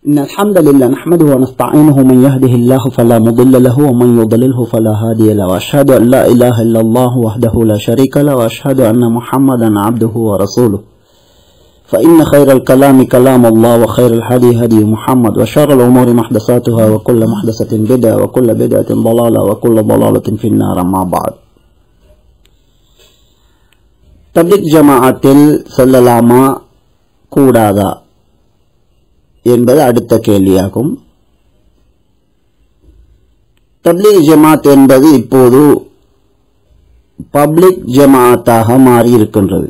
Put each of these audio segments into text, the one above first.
إن الحمد لله نحمده ونستعينه من يهده الله فلا مضل له ومن يضلله فلا هادي له وأشهد أن لا إله إلا الله وحده لا شريك له وأشهد أن محمدا عبده ورسوله فإن خير الكلام كلام الله وخير الهدي هدي محمد وشر الأمور محدثاتها وكل محدثة بدعة وكل بدعة ضلالة وكل ضلالة في النار أما بعد தப்லிக் ஜமாஅத்தில் செல்லலாமா கூடாதா என்பது அடுத்த கேள்வியாகும் தப்லீக் ஜமாத் என்பது இப்போது பப்ளிக் ஜமாத்தாக மாறி இருக்கின்றது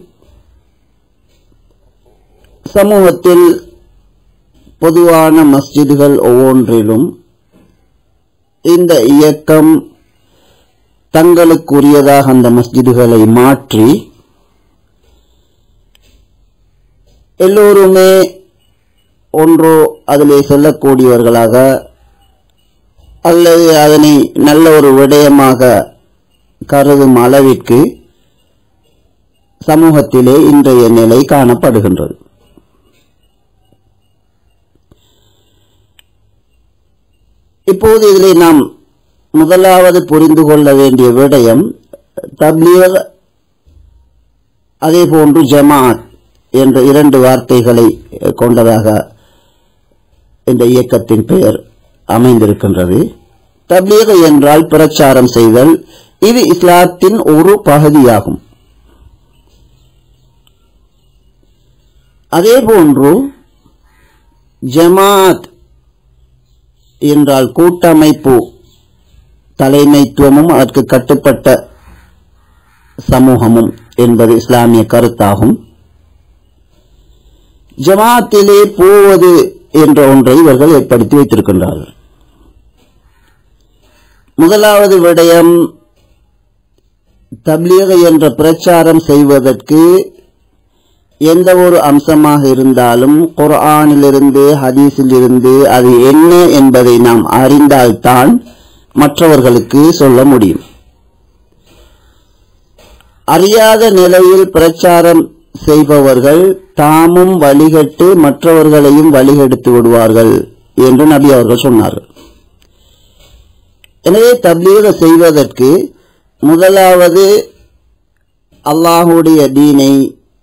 சமூகத்தில் பொதுவான மஸ்ஜிதுகள் ஒவ்வொன்றிலும் இந்த இயக்கம் தங்களுக்குரியதாக அந்த மஸ்ஜிதுகளை மாற்றி எல்லோருமே ஒன்றோ அதிலே செல்லக்கூடியவர்களாக அல்லது அதனை நல்ல ஒரு விடயமாக கருதும் அளவிற்கு சமூகத்திலே இன்றைய நிலை காணப்படுகின்றது இப்போது இதிலே நாம் முதலாவது புரிந்து கொள்ள வேண்டிய விடயம் தப்லீர் அதே போன்று ஜமாத் என்ற இரண்டு வார்த்தைகளை கொண்டதாக இந்த இயக்கத்தின் பெயர் அமைந்திருக்கின்றது தப்லீக் என்றால் பிரச்சாரம் செய்தல் இது இஸ்லாத்தின் ஒரு பகுதியாகும் அதே போன்று ஜமாத் என்றால் கூட்டமைப்பு தலைமைத்துவமும் அதற்கு கட்டுப்பட்ட சமூகமும் என்பது இஸ்லாமிய கருத்தாகும் ஜமாத்திலே போவது என்ற ஒன்றை இவர்கள் ஏற்படுத்தி வைத்திருக்கின்றார்கள் முதலாவது விடயம் தப்லீக என்ற பிரச்சாரம் செய்வதற்கு எந்த ஒரு அம்சமாக இருந்தாலும் குர்ஆனிலிருந்து ஹதீஸிலிருந்து அது என்ன என்பதை நாம் அறிந்தால்தான் மற்றவர்களுக்கு சொல்ல முடியும் அறியாத நிலையில் பிரச்சாரம் செய்பவர்கள் தாமும் வழிகட்டு மற்றவர்களையும் வழிகெடுத்து விடுவார்கள் என்று நபி அவர்கள் சொன்னார்கள் எனவே தப்லீக செய்வதற்கு முதலாவது அல்லாஹுடைய தீனை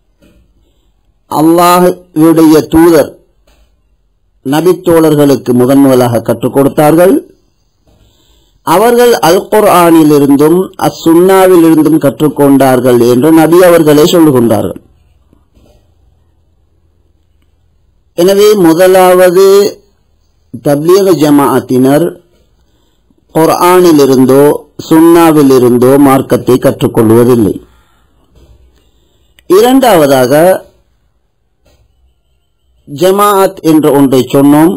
அல்லாஹுடைய தூதர் நபித்தோழர்களுக்கு முதன் முதலாக கற்றுக் கொடுத்தார்கள் அவர்கள் அல் குர்ஆனிலிருந்தும் அசுன்னாவிலிருந்தும் கற்றுக்கொண்டார்கள் என்று நபி அவர்களே சொல்லுகின்றார்கள் எனவே முதலாவது தப்லீக ஜமாஅத்தினர் குர்ஆனிலிருந்தோ சுன்னாவிலிருந்தோ மார்க்கத்தை கற்றுக்கொள்வதில்லை இரண்டாவதாக ஜமாஅத் என்ற ஒன்றை சொன்னோம்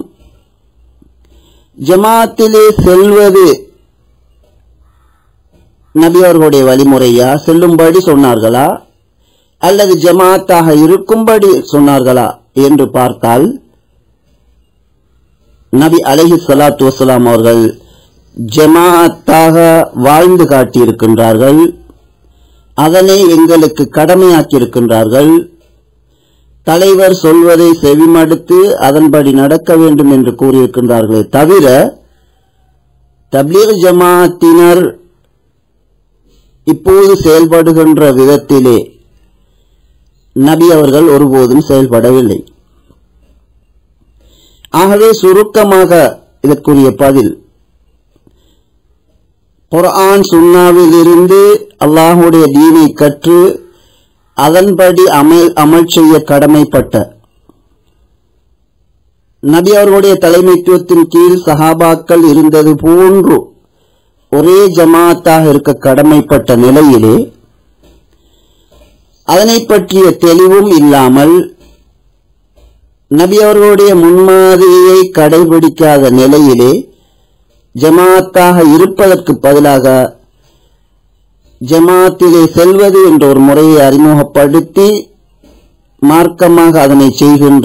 ஜமாத்திலே செல்வது நபி அவர்களுடைய வழிமுறையா செல்லும்படி சொன்னார்களா அல்லது ஜமாத்தாக இருக்கும்படி சொன்னார்களா என்று பார்த்தால் நபி அலஹி சலாத்து வசலாம் அவர்கள் ஜமாத்தாக வாழ்ந்து காட்டியிருக்கின்றார்கள் அதனை எங்களுக்கு கடமையாக்கியிருக்கின்றார்கள் தலைவர் சொல்வதை செவிமடுத்து அதன்படி நடக்க வேண்டும் என்று கூறியிருக்கின்றார்களே தவிர தப்லீக் ஜமாத்தினர் இப்போது செயல்படுகின்ற விதத்திலே நபி அவர்கள் ஒருபோதும் செயல்படவில்லை ஆகவே சுருக்கமாக இதற்குரிய பதில் குர்ஆன் சுன்னாவில் இருந்து அல்லாஹுடைய தீனை கற்று அதன்படி அமல் அமல் செய்ய கடமைப்பட்ட நபி அவர்களுடைய தலைமைத்துவத்தின் கீழ் சஹாபாக்கள் இருந்தது போன்று ஒரே ஜமாத்தாக இருக்க கடமைப்பட்ட நிலையிலே அதனை பற்றிய தெளிவும் இல்லாமல் நபி அவர்களுடைய முன்மாதிரியை கடைபிடிக்காத நிலையிலே ஜமாத்தாக இருப்பதற்கு பதிலாக ஜமாத்திலே செல்வது என்ற ஒரு முறையை அறிமுகப்படுத்தி மார்க்கமாக அதனை செய்கின்ற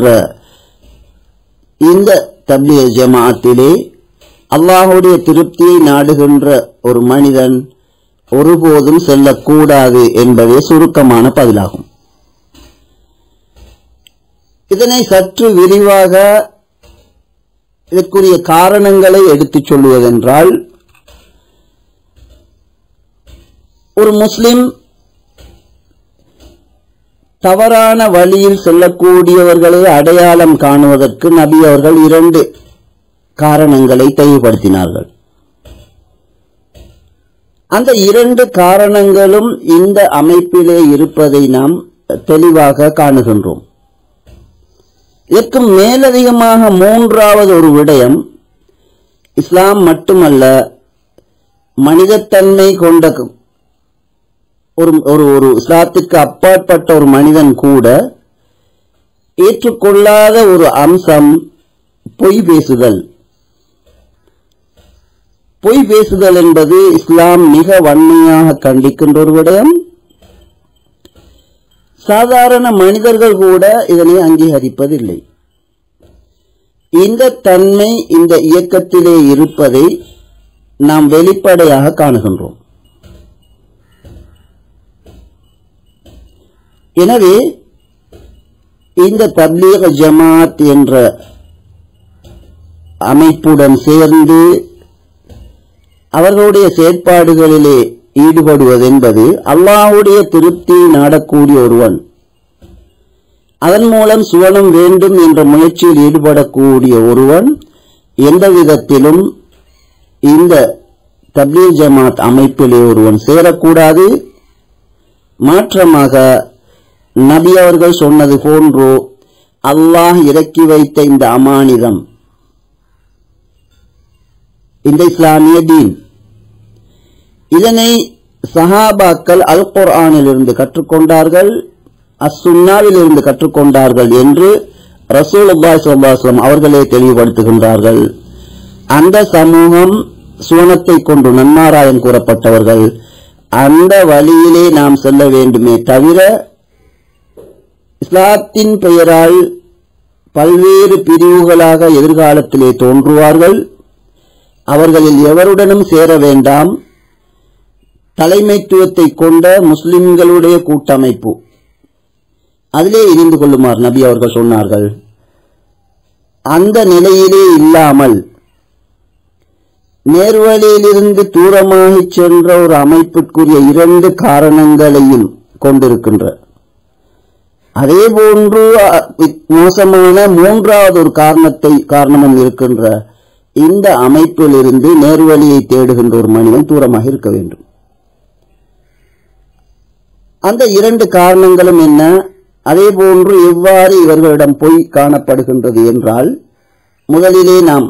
இந்த தப்லிய ஜமாத்திலே அல்லாஹுடைய திருப்தியை நாடுகின்ற ஒரு மனிதன் ஒருபோதும் செல்லக்கூடாது என்பதே சுருக்கமான பதிலாகும் இதனை சற்று விரிவாக இதற்குரிய காரணங்களை எடுத்துச் சொல்லுவதென்றால் ஒரு முஸ்லிம் தவறான வழியில் செல்லக்கூடியவர்களை அடையாளம் காணுவதற்கு நபி அவர்கள் இரண்டு காரணங்களை தெளிவுபடுத்தினார்கள் அந்த இரண்டு காரணங்களும் இந்த அமைப்பிலே இருப்பதை நாம் தெளிவாக காணுகின்றோம் இதற்கு மேலதிகமாக மூன்றாவது ஒரு விடயம் இஸ்லாம் மட்டுமல்ல மனிதத்தன்மை கொண்ட ஒரு ஒரு ஒரு இஸ்லாத்திற்கு அப்பாற்பட்ட ஒரு மனிதன் கூட ஏற்றுக்கொள்ளாத ஒரு அம்சம் பொய் பேசுதல் பொய் பேசுதல் என்பது இஸ்லாம் மிக வன்மையாக கண்டிக்கின்ற ஒரு விடயம் சாதாரண மனிதர்கள் கூட இதனை அங்கீகரிப்பதில்லை இந்த தன்மை இந்த இயக்கத்திலே இருப்பதை நாம் வெளிப்படையாக காணுகின்றோம் எனவே இந்த தப்லீக ஜமாத் என்ற அமைப்புடன் சேர்ந்து அவர்களுடைய செயற்பாடுகளிலே ஈடுபடுவதென்பது அல்லாஹுடைய திருப்தி நாடக்கூடிய ஒருவன் அதன் மூலம் சுவனம் வேண்டும் என்ற முயற்சியில் ஈடுபடக்கூடிய ஒருவன் எந்த விதத்திலும் இந்த தப்லீக் ஜமாத் அமைப்பிலே ஒருவன் சேரக்கூடாது மாற்றமாக நபி அவர்கள் சொன்னது போன்று அல்லாஹ் இறக்கி வைத்த இந்த அமானிதம் இந்த இஸ்லாமிய தீன் இதனை சஹாபாக்கள் அல் குர்ஆனில் இருந்து கற்றுக்கொண்டார்கள் அசுன்னாவில் இருந்து கற்றுக்கொண்டார்கள் என்று ரசூல் அல்லாஹ் அவர்களே தெளிவுபடுத்துகின்றார்கள் அந்த சமூகம் சுவனத்தை கொண்டு நன்மாராயம் கூறப்பட்டவர்கள் அந்த வழியிலே நாம் செல்ல வேண்டுமே தவிர இஸ்லாத்தின் பெயரால் பல்வேறு பிரிவுகளாக எதிர்காலத்திலே தோன்றுவார்கள் அவர்களில் எவருடனும் சேர வேண்டாம் தலைமைத்துவத்தை கொண்ட முஸ்லிம்களுடைய கூட்டமைப்பு அதிலே இணைந்து கொள்ளுமாறு நபி அவர்கள் சொன்னார்கள் அந்த நிலையிலே இல்லாமல் நேர்வழியிலிருந்து தூரமாகிச் சென்ற ஒரு அமைப்பிற்குரிய இரண்டு காரணங்களையும் கொண்டிருக்கின்ற அதே போன்று மோசமான மூன்றாவது ஒரு காரணத்தை காரணமும் இருக்கின்ற இந்த அமைப்பிலிருந்து நேர்வழியை தேடுகின்ற ஒரு மனிதன் தூரமாக இருக்க வேண்டும் அந்த இரண்டு காரணங்களும் என்ன அதே போன்று எவ்வாறு இவர்களிடம் பொய் காணப்படுகின்றது என்றால் முதலிலே நாம்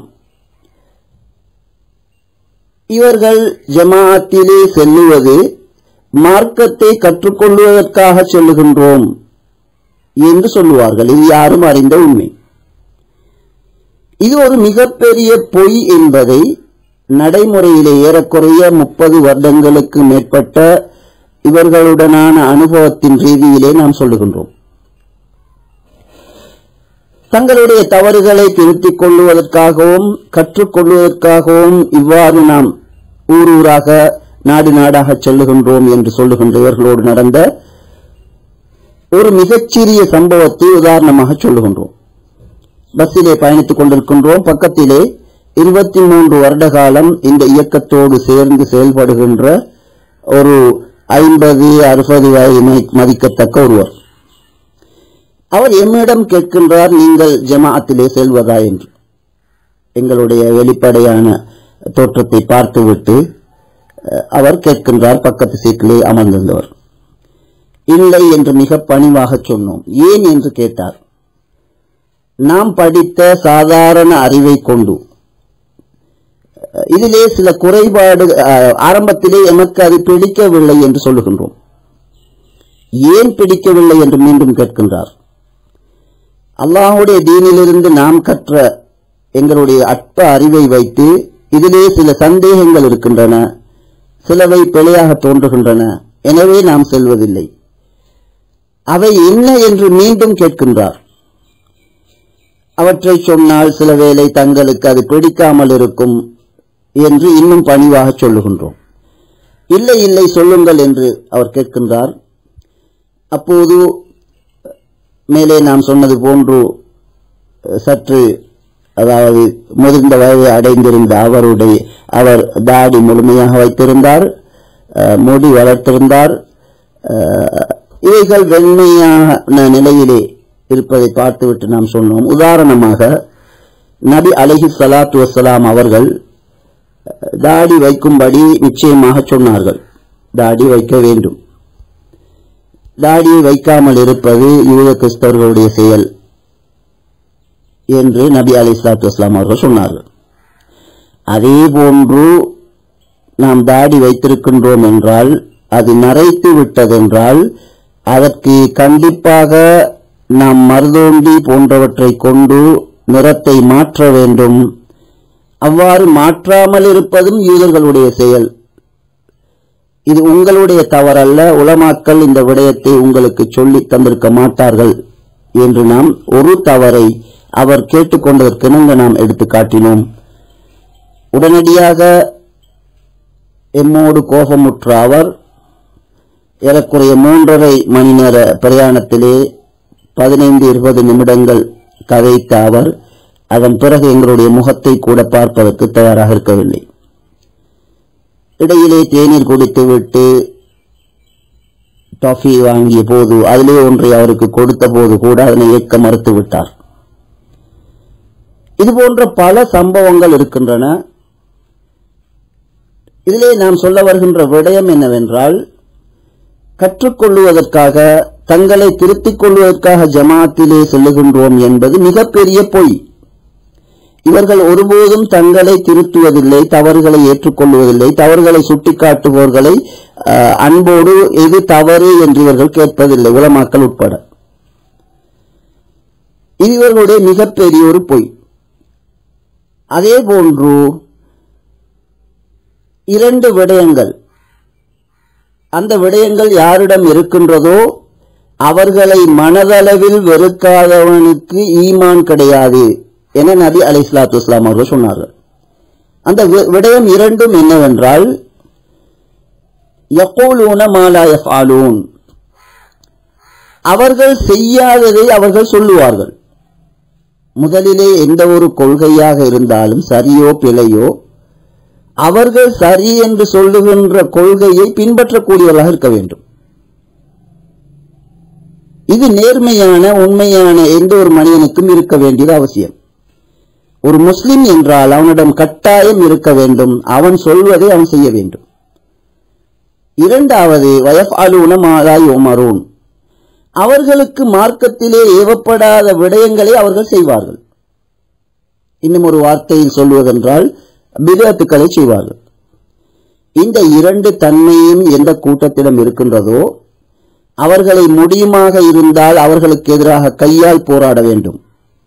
இவர்கள் ஜமாத்திலே செல்லுவது மார்க்கத்தை கற்றுக்கொள்வதற்காக செல்லுகின்றோம் என்று சொல்லுவார்கள் இது யாரும் அறிந்த உண்மை இது ஒரு மிகப்பெரிய பொய் என்பதை நடைமுறையிலே ஏறக்குறைய முப்பது வருடங்களுக்கு மேற்பட்ட இவர்களுடனான அனுபவத்தின் ரீதியிலே நாம் சொல்லுகின்றோம் தங்களுடைய தவறுகளை திருத்திக் கொள்வதற்காகவும் கற்றுக்கொள்வதற்காகவும் இவ்வாறு நாம் ஊர் ஊராக நாடு நாடாக செல்லுகின்றோம் என்று சொல்லுகின்ற இவர்களோடு நடந்த ஒரு மிகச்சிறிய சம்பவத்தை உதாரணமாக சொல்லுகின்றோம் பஸ்ஸிலே பயணித்துக் கொண்டிருக்கின்றோம் பக்கத்திலே இருபத்தி மூன்று வருட காலம் இந்த இயக்கத்தோடு சேர்ந்து செயல்படுகின்ற ஒரு ஐம்பது அறுபது வயது மதிக்கத்தக்க ஒருவர் அவர் எம்மிடம் கேட்கின்றார் நீங்கள் ஜமாஅத்திலே செல்வதா என்று எங்களுடைய வெளிப்படையான தோற்றத்தை பார்த்துவிட்டு அவர் கேட்கின்றார் பக்கத்து சீட்டிலே அமர்ந்திருந்தவர் இல்லை என்று மிக பணிவாக சொன்னோம் ஏன் என்று கேட்டார் நாம் படித்த சாதாரண அறிவை கொண்டு இதிலே சில குறைபாடு ஆரம்பத்திலே எமக்கு அது பிடிக்கவில்லை என்று சொல்லுகின்றோம் ஏன் பிடிக்கவில்லை என்று மீண்டும் கேட்கின்றார் அல்லாஹுடைய தீனிலிருந்து நாம் கற்ற எங்களுடைய அற்ப அறிவை வைத்து இதிலே சில சந்தேகங்கள் இருக்கின்றன சிலவை பிழையாக தோன்றுகின்றன எனவே நாம் செல்வதில்லை அவை என்ன என்று மீண்டும் கேட்கின்றார் அவற்றை சொன்னால் சில வேளை தங்களுக்கு அது பிடிக்காமல் இருக்கும் என்று இன்னும் பணிவாக சொல்லுகின்றோம் இல்லை இல்லை சொல்லுங்கள் என்று அவர் கேட்கின்றார் அப்போது மேலே நாம் சொன்னது போன்று சற்று அதாவது முதிர்ந்த வயதை அடைந்திருந்த அவருடைய அவர் தாடி முழுமையாக வைத்திருந்தார் அஹ், முடி வளர்த்திருந்தார் அஹ், இவைகள் வெண்மையான நிலையிலே இருப்பதை பார்த்துவிட்டு நாம் சொன்னோம் உதாரணமாக நபி அலைஹி ஸலாத்து வஸ்ஸலாம் அவர்கள் அஹ், தாடி வைக்கும்படி நிச்சயமாக சொன்னார்கள் தாடி வைக்க வேண்டும் தாடியை வைக்காமல் இருப்பது யூத கிறிஸ்தவர்களுடைய செயல் என்று நபி அலி இஸ்லாத்து வஸ்லாம் அவர்கள் சொன்னார்கள் அதே போன்று நாம் தாடி வைத்திருக்கின்றோம் என்றால் அது நரைத்து விட்டதென்றால் அதற்கு கண்டிப்பாக நாம் மருதோண்டி போன்றவற்றை கொண்டு நிறத்தை மாற்ற வேண்டும் அவ்வாறு மாற்றாமல் இருப்பதும் யூதர்களுடைய செயல் இது உங்களுடைய தவறல்ல உலமாக்கள் இந்த விடயத்தை உங்களுக்கு சொல்லித் தந்திருக்க மாட்டார்கள் என்று நாம் ஒரு தவறை அவர் கேட்டுக்கொண்டதற்கிணங்க நாம் எடுத்து காட்டினோம் உடனடியாக எம்மோடு கோபமுற்ற அவர் ஏறக்குறைய மூன்றரை மணி நேர பிரயாணத்திலே பதினைந்து இருபது நிமிடங்கள் கதைத்த அவர் அதன் பிறகு எங்களுடைய முகத்தை கூட பார்ப்பதற்கு தயாராக இருக்கவில்லை இடையிலே தேநீர் குடித்துவிட்டு டாஃபி வாங்கிய போது அதிலே ஒன்றை அவருக்கு கொடுத்த போது கூட அதனை ஏற்க மறுத்து விட்டார் இது போன்ற பல சம்பவங்கள் இருக்கின்றன இதிலே நாம் சொல்ல வருகின்ற விடயம் என்னவென்றால் கற்றுக்கொள்வதற்காக தங்களை திருத்திக் கொள்வதற்காக ஜமாத்திலே செல்லுகின்றோம் என்பது மிகப்பெரிய பொய் இவர்கள் ஒருபோதும் தங்களை திருத்துவதில்லை தவறுகளை ஏற்றுக்கொள்வதில்லை தவறுகளை சுட்டிக்காட்டுபவர்களை அஹ், அன்போடு எது தவறு என்று இவர்கள் கேட்பதில்லை உலமாக்கள் உட்பட இது இவர்களுடைய மிகப்பெரிய ஒரு பொய் அதே போன்று இரண்டு விடயங்கள் அந்த விடயங்கள் யாரிடம் இருக்கின்றதோ அவர்களை மனதளவில் வெறுக்காதவனுக்கு ஈமான் கிடையாது என நபி அலை இஸ்லாத்து இஸ்லாம் அவர்கள் சொன்னார்கள் அந்த வி- விடயம் இரண்டும் என்னவென்றால் யகூலூன மாலா யஃபாலூன் அவர்கள் செய்யாததை அவர்கள் சொல்லுவார்கள் முதலிலே எந்த ஒரு கொள்கையாக இருந்தாலும் சரியோ பிழையோ அவர்கள் சரி என்று சொல்லுகின்ற கொள்கையை பின்பற்றக்கூடியவர்களாக இருக்க வேண்டும் இது நேர்மையான உண்மையான எந்த ஒரு மனிதனுக்கும் இருக்க வேண்டியது அவசியம் ஒரு முஸ்லிம் என்றால் அவனிடம் கட்டாயம் இருக்க வேண்டும் அவன் சொல்வதை அவன் செய்ய வேண்டும் இரண்டாவது வயஃப் அலுவன மாலாய் உமரூன் அவர்களுக்கு மார்க்கத்திலே ஏவப்படாத விடயங்களை அவர்கள் செய்வார்கள் இன்னும் ஒரு வார்த்தையில் சொல்வதென்றால் பிதத்துக்களை செய்வார்கள் இந்த இரண்டு தன்மையும் எந்த கூட்டத்திடம் இருக்கின்றதோ அவர்களை முடியுமாக இருந்தால் அவர்களுக்கு எதிராக கையால் போராட வேண்டும்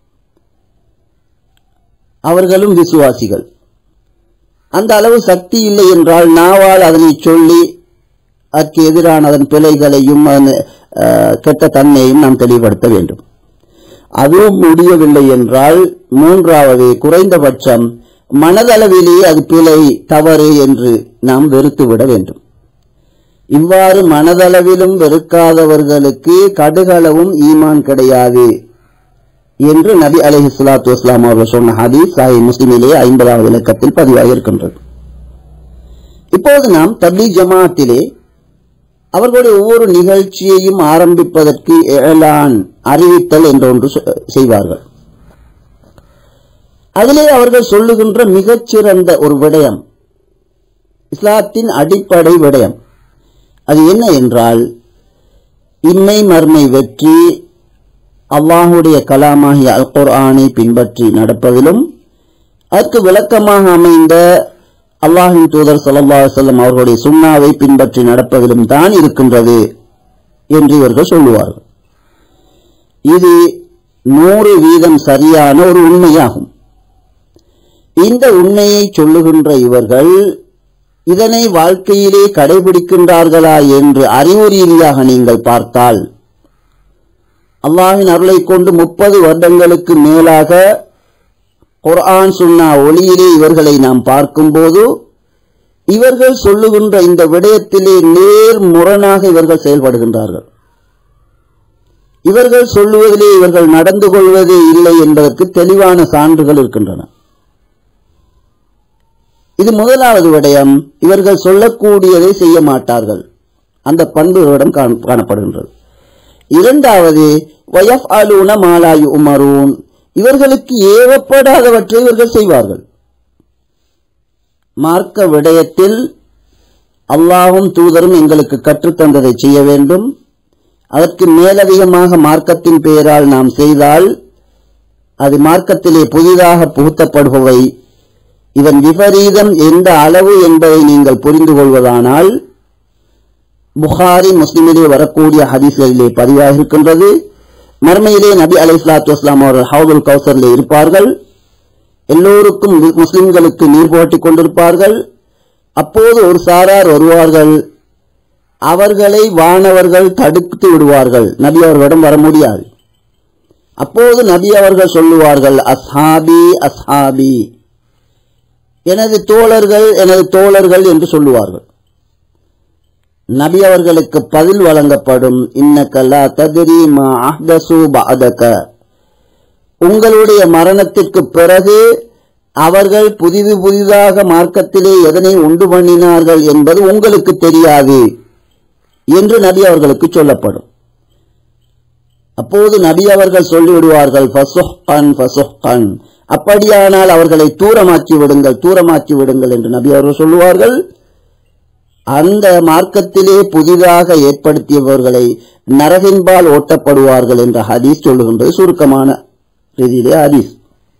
அவர்களும் விசுவாசிகள் அந்த அளவு சக்தி இல்லை என்றால் நாவால் அதனை சொல்லி அதற்கு எதிரான அதன் பிழைகளையும் அதன் அஹ், கெட்ட தன்மையையும் நாம் தெளிவுபடுத்த வேண்டும் அதுவும் முடியவில்லை என்றால் மூன்றாவது குறைந்தபட்சம் மனதளவிலேயே அது பிழை தவறு என்று நாம் வெறுத்துவிட வேண்டும் இவ்வாறு மனதளவிலும் வெறுக்காதவர்களுக்கு கடுகளவும் ஈமான் கிடையாது என்று நபி அலைஹி ஸலாத்து வஸ்ஸலாம் அவர்கள் சொன்ன ஹதீஸ் சாஹி முஸ்லிமிலே ஐம்பதாவது இலக்கத்தில் பதிவாகி இருக்கின்றது இப்போது நாம் தப்லீ ஜமாத்திலே அவர்களுடைய ஒவ்வொரு நிகழ்ச்சியையும் ஆரம்பிப்பதற்கு ஏலான் அறிவித்தல் என்ற ஒன்று சொ- செய்வார்கள் அதிலே அவர்கள் சொல்லுகின்ற மிகச்சிறந்த ஒரு விடயம் இஸ்லாத்தின் அடிப்படை விடயம் அது என்ன என்றால் இன்மை மர்மை வெற்றி அல்லாஹுடைய கலாமாகிய அல் குர்ஆனை பின்பற்றி நடப்பதிலும் அதற்கு விளக்கமாக அமைந்த அல்லாஹின் தூதர் ஸல்லல்லாஹு அலைஹி வஸல்லம் அவர்களுடைய சுண்ணாவை பின்பற்றி நடப்பதிலும் தான் இருக்கின்றது என்று இவர்கள் சொல்லுவார்கள் இது நூறு வீதம் சரியான ஒரு உண்மையாகும் இந்த உண்மையை சொல்லுகின்ற இவர்கள் இதனை வாழ்க்கையிலே கடைபிடிக்கின்றார்களா என்று அறிவு ரீதியாக நீங்கள் பார்த்தால் அல்லாஹின் அருளை கொண்டு முப்பது வருடங்களுக்கு மேலாக குர்ஆன் சுன்னா ஒளியிலே இவர்களை நாம் பார்க்கும்போது இவர்கள் சொல்லுகின்ற இந்த விடயத்திலே நேர் முரணாக இவர்கள் செயல்படுகின்றார்கள் இவர்கள் சொல்லுவதிலே இவர்கள் நடந்து கொள்வதே இல்லை என்பதற்கு தெளிவான சான்றுகள் இருக்கின்றன இது முதலாவது விடயம் இவர்கள் சொல்லக்கூடியதை செய்ய மாட்டார்கள் அந்த பண்புகளிடம் காண- காணப்படுகின்றது இரண்டாவது வயஃப் அலூன மாலாயு உமரூன் இவர்களுக்கு ஏவப்படாதவற்றை இவர்கள் செய்வார்கள் மார்க்க விடயத்தில் அல்லாஹும் தூதரும் எங்களுக்கு கற்றுத்தந்ததை செய்ய வேண்டும் அதற்கு மேலதிகமாக மார்க்கத்தின் பெயரால் நாம் செய்தால் அது மார்க்கத்திலே புதிதாக புகுத்தப்படுபவை இதன் விபரீதம் எந்த அளவு என்பதை நீங்கள் புரிந்து கொள்வதானால் புகாரி முஸ்லிமிலே வரக்கூடிய ஹதீஸ்களிலே பதிவாக இருக்கின்றது மர்மையிலே நபி அலை சலாத்து வஸ்லாம் அவர்கள் ஹவுதுல் கௌசரிலே இருப்பார்கள் எல்லோருக்கும் மு- முஸ்லிம்களுக்கு நீர் போட்டிக் கொண்டிருப்பார்கள் அப்போது ஒரு சாரார் வருவார்கள் அவர்களை வானவர்கள் தடுத்து விடுவார்கள் நபி அவர்களிடம் வர முடியாது அப்போது நபி அவர்கள் சொல்லுவார்கள் அஸ்ஹாபி அஸ்ஹாபி எனது தோழர்கள் எனது தோழர்கள் என்று சொல்லுவார்கள் நபி அவர்களுக்கு பதில் வழங்கப்படும் இன்னக்கல்லா ததிரி மா அஹ்தசு பஅதக உங்களுடைய மரணத்திற்கு பிறகு அவர்கள் புதிது புதிதாக மார்க்கத்திலே எதனை உண்டு பண்ணினார்கள் என்பது உங்களுக்கு தெரியாது என்று நபி அவர்களுக்கு சொல்லப்படும் அப்போது நபி அவர்கள் சொல்லிவிடுவார்கள் ஃபசுஹ்கன் ஃபசுஹ்கன் அப்படியானால் அவர்களை தூரமாக்கி விடுங்கள் தூரமாக்கி விடுங்கள் என்று நபி அவர்கள் சொல்லுவார்கள் அந்த மார்க்கத்திலே புதிதாக ஏற்படுத்தியவர்களை நரகின்பால் ஓட்டப்படுவார்கள் என்ற ஹதீஸ் சொல்லுகின்றது சுருக்கமான ரீதியிலே ஹதீஸ்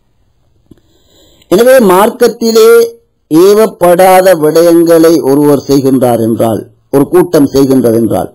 எனவே மார்க்கத்திலே ஏவப்படாத விடயங்களை ஒருவர் செய்கின்றார் என்றால் ஒரு கூட்டம் செய்கின்றது என்றால்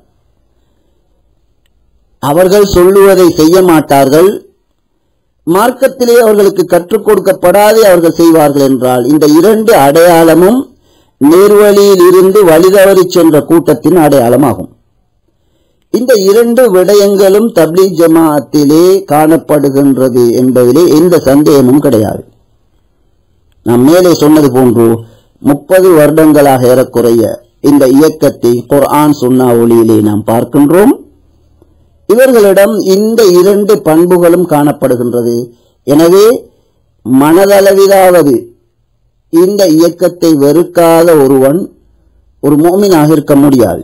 அவர்கள் சொல்லுவதை செய்ய மாட்டார்கள் மார்க்கத்திலே அவர்களுக்கு கற்றுக் கொடுக்கப்படாதே அவர்கள் செய்வார்கள் என்றால் இந்த இரண்டு அடையாளமும் நேர்வழியில் இருந்து வழிதவறி சென்ற கூட்டத்தின் அடையாளமாகும் இந்த இரண்டு விடயங்களும் தப்லீக் ஜமாஅத்திலே காணப்படுகின்றது என்பதிலே எந்த சந்தேகமும் கிடையாது நாம் மேலே சொன்னது போன்று முப்பது வருடங்களாக ஏறக்குறைய இந்த இயக்கத்தை குர்ஆன் சுன்னா ஒளியிலே நாம் பார்க்கின்றோம் இவர்களிடம் இந்த இரண்டு பண்புகளும் காணப்படுகின்றது எனவே மனதளவிலாவது இந்த இயக்கத்தை வெறுக்காத ஒருவன் ஒரு மோமினாக இருக்க முடியாது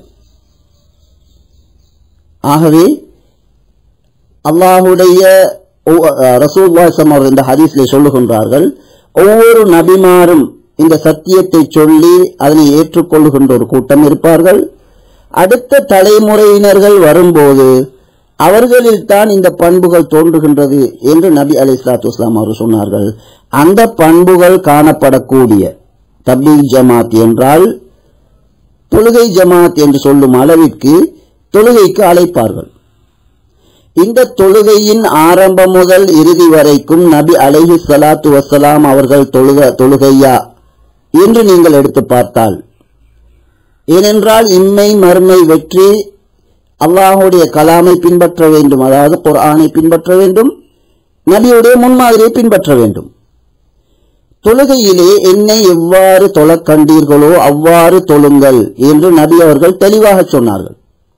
ஆகவே அல்லாஹுடைய ரசூல்வாசம் அவர் இந்த ஹதீஸ்ல சொல்லுகின்றார்கள் ஒவ்வொரு நபிமாரும் இந்த சத்தியத்தை சொல்லி அதனை ஏற்றுக்கொள்ளுகின்ற ஒரு கூட்டம் இருப்பார்கள் அடுத்த தலைமுறையினர்கள் வரும்போது அவர்களில் தான் இந்த பண்புகள் தோன்றுகின்றது என்று நபி அலி இஸ்லாத்து இஸ்லாம் அவர்கள் சொன்னார்கள் அந்த பண்புகள் காணப்படக்கூடிய தப்லீக் ஜமாத் என்றால் தொழுகை ஜமாத் என்று சொல்லும் அளவிற்கு தொழுகைக்கு அழைப்பார்கள் இந்த தொழுகையின் ஆரம்பம் முதல் இறுதி வரைக்கும் நபி அலைஹி ஸலாத்து வஸ்ஸலாம் அவர்கள் தொழுக தொழுகையா என்று நீங்கள் எடுத்து பார்த்தால் ஏனென்றால் இம்மை மறுமை வெற்றி அல்லாஹுடைய கலாமை பின்பற்ற வேண்டும் அதாவது குர்ஆனை பின்பற்ற வேண்டும் நபியுடைய முன்மாதிரியை பின்பற்ற வேண்டும் தொழுகையிலே என்னை எவ்வாறு தொழக் கண்டீர்களோ அவ்வாறு தொழுங்கள் என்று நபி அவர்கள் தெளிவாக சொன்னார்கள்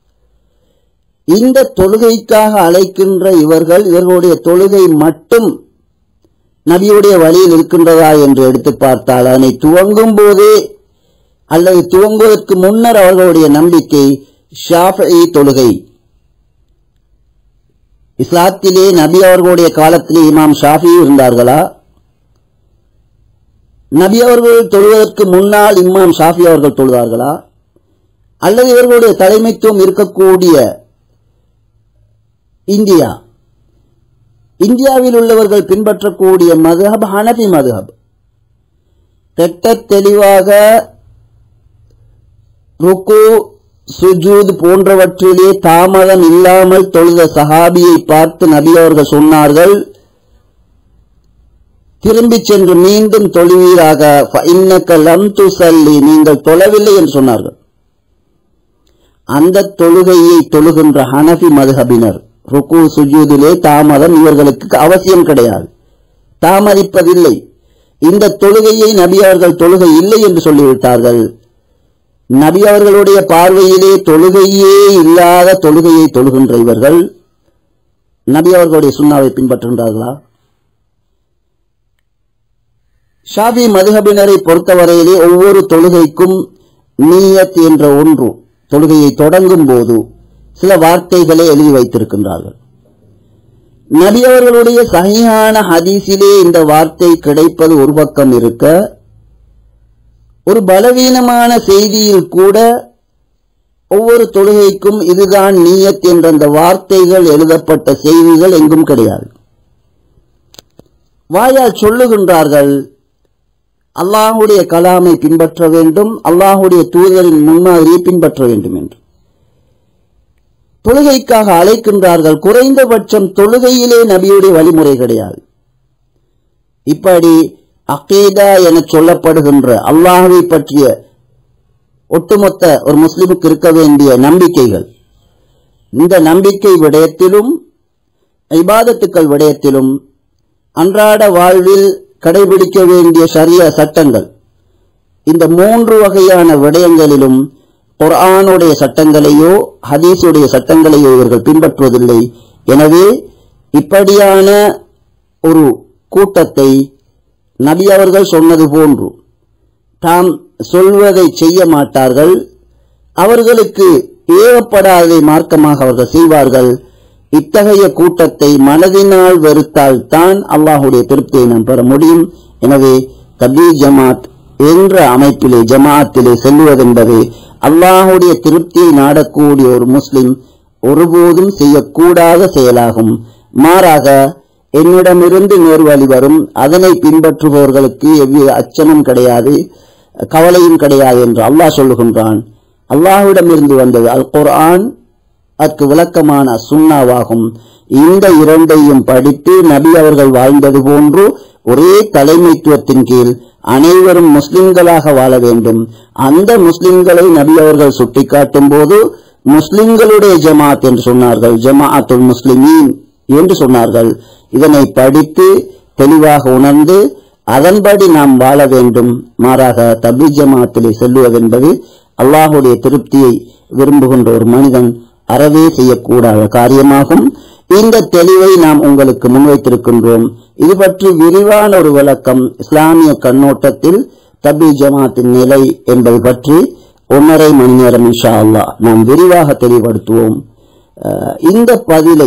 இந்த தொழுகைக்காக அழைக்கின்ற இவர்கள் இவர்களுடைய தொழுகை மட்டும் நபியுடைய வழியில் இருக்கின்றதா என்று எடுத்து பார்த்தால் அதனை துவங்கும் போதே அல்லது துவங்குவதற்கு முன்னர் அவர்களுடைய நம்பிக்கை ஷாஃபி தொழுகை இஸ்லாத்திலே நபி அவர்களுடைய காலத்திலே இமாம் ஷாஃபி இருந்தார்களா நபி அவர்கள் தொழுவதற்கு முன்னால் இமாம் ஷாஃபி அவர்கள் தொழுதார்களா அல்லது இவர்களுடைய தலைமைத்துவம் இருக்கக்கூடிய இந்தியா இந்தியாவில் உள்ளவர்கள் பின்பற்றக்கூடிய மதுஹப் ஹனபி மதுஹப் திட்ட தெளிவாக ருக்கு சுஜூத் போன்றவற்றிலே தாமதம் இல்லாமல் தொழுத சஹாபியை பார்த்து நபி அவர்கள் சொன்னார்கள் திரும்பி சென்று மீண்டும் தொழுவீராக இன்னக்க லம் துசல்லி நீங்கள் தொழவில்லை என்று சொன்னார்கள் அந்த தொழுகையை தொழுகின்ற ஹனஃபி மதுஹபினர் ருக்கு சுஜூதிலே தாமதம் இவர்களுக்கு அவசியம் கிடையாது தாமதிப்பதில்லை இந்த தொழுகையை நபி அவர்கள் தொழுகை இல்லை என்று சொல்லிவிட்டார்கள் நபி அவர்களுடைய பார்வையிலே தொழுகையே இல்லாத தொழுகையை தொழுகின்ற இவர்கள் நபி அவர்களுடைய சுண்ணாவை பின்பற்றுகின்றார்களா ஷாபி மதுஹபினரை பொறுத்தவரையிலே ஒவ்வொரு தொழுகைக்கும் நீயத் என்ற ஒன்று தொழுகையை தொடங்கும் போது சில வார்த்தைகளை எழுதி வைத்திருக்கின்றார்கள் நபி அவர்களுடைய சகியான ஹதீஸிலே இந்த வார்த்தை கிடைப்பது ஒரு பக்கம் இருக்க ஒரு பலவீனமான செய்தியில் கூட ஒவ்வொரு தொழுகைக்கும் இதுதான் நீயத் என்ற அந்த வார்த்தைகள் எழுதப்பட்ட செய்திகள் எங்கும் கிடையாது வாயால் சொல்லுகின்றார்கள் அல்லாஹுடைய கலாமை பின்பற்ற வேண்டும் அல்லாஹுடைய தூதரின் முன்மாதிரியை பின்பற்ற வேண்டும் என்று தொழுகைக்காக அழைக்கின்றார்கள் குறைந்தபட்சம் தொழுகையிலே நபியுடைய வழிமுறை கிடையாது இப்படி அகீதா என சொல்லப்படுகின்ற அல்லாஹுவை பற்றிய ஒட்டுமொத்த ஒரு முஸ்லிமுக்கு இருக்க வேண்டிய நம்பிக்கைகள் இந்த நம்பிக்கை விடயத்திலும் இபாதத்துக்கள் விடயத்திலும் அன்றாட வாழ்வில் கடைபிடிக்க வேண்டிய சரிய சட்டங்கள் இந்த மூன்று வகையான விடயங்களிலும் குர்ஆனுடைய சட்டங்களையோ ஹதீஸுடைய சட்டங்களையோ இவர்கள் பின்பற்றுவதில்லை எனவே இப்படியான ஒரு கூட்டத்தை நபி அவர்கள் சொன்னது போன்று தாம் சொல்வதை செய்ய மாட்டார்கள் அவர்களுக்கு ஏவப்படாததை மார்க்கமாக அவர்கள் செய்வார்கள் இத்தகைய கூட்டத்தை மனதினால் வெறுத்தால் தான் அல்லாஹுடைய திருப்தியை நாம் பெற முடியும் எனவே தபீ ஜமாத் என்ற அமைப்பிலே ஜமாத்திலே செல்வதென்பது அல்லாஹுடைய திருப்தியை நாடக்கூடிய ஒரு முஸ்லிம் ஒருபோதும் செய்யக்கூடாத செயலாகும் மாறாக என்னிடமிருந்து நேர்வழி வரும் அதனை பின்பற்றுபவர்களுக்கு எவ்வித அச்சமும் கிடையாது கவலையும் கிடையாது என்று அல்லாஹ் சொல்லுகின்றான் அல்லாஹ்விடமிருந்து வந்தது அல் குர்ஆன் அதற்கு விளக்கமான சுண்ணாவாகும் இந்த இரண்டையும் படித்து நபி அவர்கள் வாழ்ந்தது போன்று ஒரே தலைமைத்துவத்தின் கீழ் அனைவரும் முஸ்லிம்களாக வாழ வேண்டும் அந்த முஸ்லிம்களை நபி அவர்கள் சுட்டிக்காட்டும் போது முஸ்லிம்களுடைய ஜமாத் என்று சொன்னார்கள் ஜமாஅத்துல் முஸ்லிமீன் என்று சொன்னார்கள் இதனை படித்து தெளிவாக உணர்ந்து அதன்படி நாம் வாழ வேண்டும் மாறாக தபி ஜமாத்திலே செல்லுவதென்பது அல்லாஹுடைய திருப்தியை விரும்புகின்ற ஒரு மனிதன் அறவே செய்யக்கூடாத காரியமாகும் இந்த தெளிவை நாம் உங்களுக்கு முன்வைத்திருக்கின்றோம் இது பற்றி விரிவான ஒரு விளக்கம் இஸ்லாமிய கண்ணோட்டத்தில் தபி ஜமாத்தின் நிலை என்பது பற்றி ஒன்றரை மணி நேரம் இன்ஷா அல்லாஹ் நாம் விரிவாக தெளிவுபடுத்துவோம் அஹ், இந்த பதிலை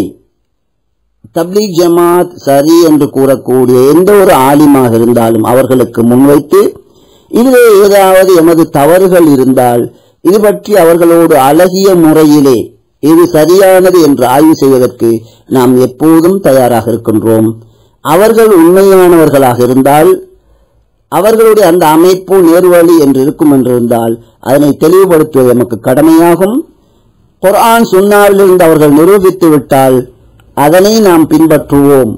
தப்லீக் ஜமாத் சரி என்று கூறக்கூடிய எந்த ஒரு ஆலிமாக இருந்தாலும் அவர்களுக்கு முன்வைத்து இதிலே ஏதாவது எமது தவறுகள் இருந்தால் இது பற்றி அவர்களோடு அழகிய முறையிலே இது சரியானது என்று ஆய்வு செய்வதற்கு நாம் எப்போதும் தயாராக இருக்கின்றோம் அவர்கள் உண்மையானவர்களாக இருந்தால் அவர்களுடைய அந்த அமைப்பு நேர்வழி என்று இருக்கும் என்றிருந்தால் அதனை தெளிவுபடுத்துவது நமக்கு கடமையாகும் குர்ஆன் சுன்னாவிலிருந்து அவர்கள் நிரூபித்து விட்டால் அதனை நாம் பின்பற்றுவோம்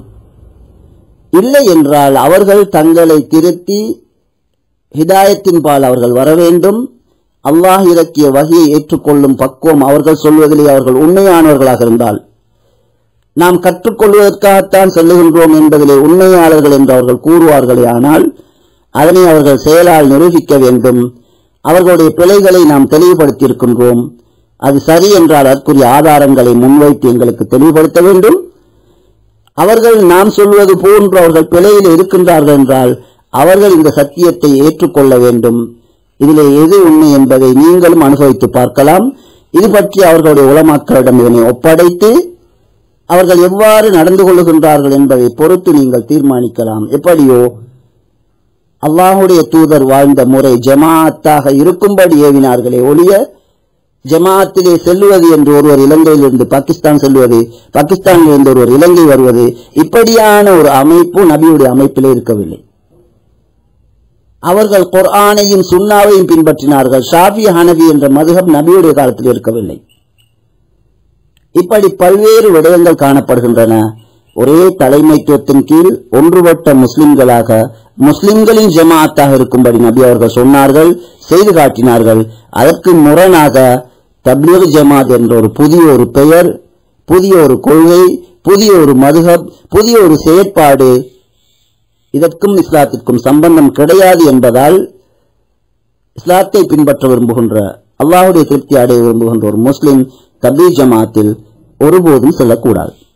இல்லை என்றால் அவர்கள் தங்களை திருத்தி ஹிதாயத்தின் பால் அவர்கள் வர வேண்டும் அல்லாஹ் இறக்கிய வகையை ஏற்றுக்கொள்ளும் பக்குவம் அவர்கள் சொல்வதிலே அவர்கள் உண்மையானவர்களாக இருந்தால் நாம் கற்றுக்கொள்வதற்காகத்தான் செல்லுகின்றோம் என்பதிலே உண்மையாளர்கள் என்று அவர்கள் கூறுவார்களே ஆனால் அதனை அவர்கள் செயலால் நிரூபிக்க வேண்டும் அவர்களுடைய பிழைகளை நாம் தெளிவுபடுத்தியிருக்கின்றோம் அது சரி என்றால் அதற்குரிய ஆதாரங்களை முன்வைத்து எங்களுக்கு தெளிவுபடுத்த வேண்டும் அவர்கள் நாம் சொல்வது போன்று அவர்கள் பிழையில் இருக்கின்றார்கள் என்றால் அவர்கள் இந்த சத்தியத்தை ஏற்றுக்கொள்ள வேண்டும் இதிலே எது உண்மை என்பதை நீங்களும் அனுபவித்து பார்க்கலாம் இது பற்றி அவர்களுடைய உலமாக்களிடம் இதனை ஒப்படைத்து அவர்கள் எவ்வாறு நடந்து கொள்ளுகின்றார்கள் என்பதை பொறுத்து நீங்கள் தீர்மானிக்கலாம் எப்படியோ அல்லாஹுடைய தூதர் வாழ்ந்த முறை ஜமாஅத்தாக இருக்கும்படி ஏவினார்களே ஒழிய ஜமாஅத்திலே செல்லுவது என்று ஒருவர் இலங்கையிலிருந்து பாகிஸ்தான் செல்வது பாகிஸ்தானில் இருந்து ஒருவர் இலங்கை வருவது இப்படியான ஒரு அமைப்பு நபியுடைய அமைப்பிலே இருக்கவில்லை அவர்கள் குர்ஆனையும் சுன்னாவையும் பின்பற்றினார்கள் ஷாஃபி ஹனபி என்ற மதுஹப் நபியுடைய காலத்தில் இருக்கவில்லை இப்படி பல்வேறு விடயங்கள் காணப்படுகின்றன ஒரே தலைமைத்துவத்தின் கீழ் ஒன்றுபட்ட முஸ்லிம்களாக முஸ்லிம்களின் ஜமாஅத்தாக இருக்கும்படி நபி அவர்கள் சொன்னார்கள் செய்து காட்டினார்கள் அதற்கு முரணாக தப்லீக் ஜமாத் என்ற ஒரு புதிய ஒரு பெயர் புதிய ஒரு கொள்கை புதிய ஒரு மதுஹப் புதிய ஒரு செயற்பாடு இதற்கும் இஸ்லாத்திற்கும் சம்பந்தம் கிடையாது என்பதால் இஸ்லாத்தை பின்பற்ற விரும்புகின்ற அல்லாஹுடைய திருப்தி அடைய விரும்புகின்ற ஒரு முஸ்லிம் தபீ ஜமாத்தில் ஒருபோதும் செல்லக்கூடாது